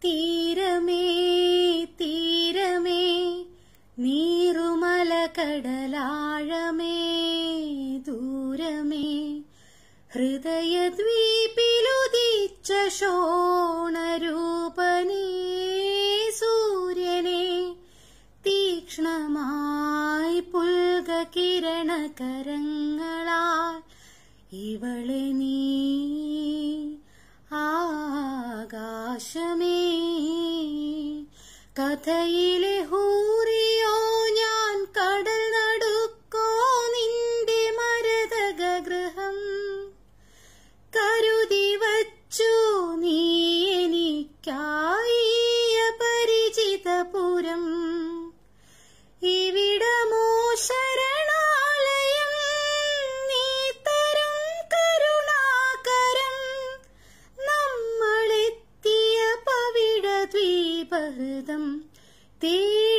തീരമേ തീരമേ നീറുമല കടലാഴമേ ദൂരമേ ഹൃദയദ്വീപിലുദിച്ച ശോണരൂപനേ സൂര്യനെ തീക്ഷ്ണമായി പുൽക കിരണകരങ്ങളാൽ ഇവളെ നീ ആകാശമേ കഥയിലെ ഹൂറിയോ ഞാൻ കടൽ നടുക്കോ നിന്റെ മരതക ഗൃഹം കരുതി വച്ചു നീ എനിക്കായി പരിചിതപുരം ഇവിടമോ ശരണാലയം നീ തരും കരുണാകരം നമ്മളെത്തിയ പവിഴ ദ്വീപഹൃതം തേ